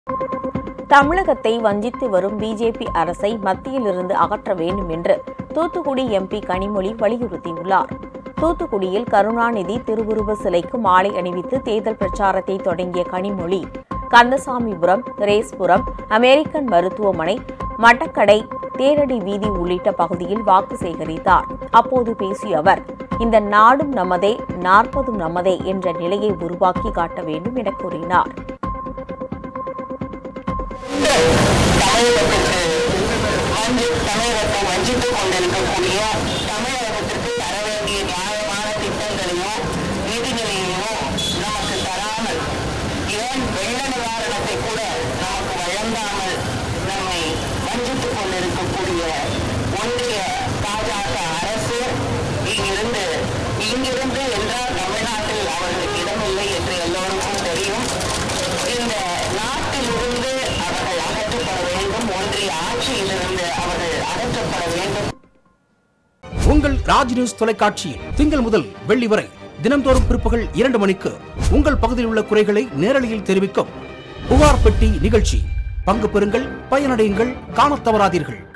தமிழகத்தை வஞ்சித்து வரும் பிஜேபி அரசை மத்தியிலிருந்து அகற்ற வேண்டும் என்று தூத்துக்குடி எம்பி கனிமொழி வலியுறுத்தியுள்ளார் தூத்துக்குடியில் கருணாநிதி திருவுருவ சிலைக்கு மாலை அணிவித்து தேர்தல் பிரச்சாரத்தை தொடங்கிய கனிமொழி கந்தசாமிபுரம் ரேஸ்புரம் அமெரிக்கன் மருத்துவமனை மட்டக்கடை தேரடி வீதி உள்ளிட்ட பகுதியில் வாக்கு சேகரித்தார் அப்போது பேசிய அவர் இந்த நாடும் நமதே நாற்பதும் நமதே என்ற நிலையை உருவாக்கி காட்ட வேண்டும் என கூறினார் தமிழகத்திற்கு வந்து தமிழகத்தை வஞ்சித்துக் கொண்டிருக்கக்கூடிய தமிழகத்திற்கு தர வேண்டிய நியாயமான திட்டங்களையும் நிதிகளையும் நமக்கு தராமல் ஏன் வெள்ள நிவாரணத்தை கூட நமக்கு வழங்காமல் நம்மை வஞ்சித்துக் கொண்டிருக்கக்கூடிய ஒன்றிய பாஜக அரசு இங்கிருந்து இங்கிருந்து என்றால் தமிழ்நாட்டில் அவர்களுக்கு இடமில்லை என்று எல்லோருக்கும் தெரியும் இந்த நாட்டிலிருந்து அவர்கள் அகற்றப்பட வேண்டும் ஒன்றிய ஆட்சியிலிருந்து அவர்கள் அகற்றப்பட வேண்டும் உங்கள் ராஜ் நியூஸ் தொலைக்காட்சியில் திங்கள் முதல் வெள்ளி வரை தினம்தோறும் பிற்பகல் இரண்டு மணிக்கு உங்கள் பகுதியில் உள்ள குறைகளை நேரலையில் தெரிவிக்கும் புகார் பெட்டி நிகழ்ச்சி பங்கு பெறுங்கள் பயனடையுங்கள் காணத் தவறாதீர்கள்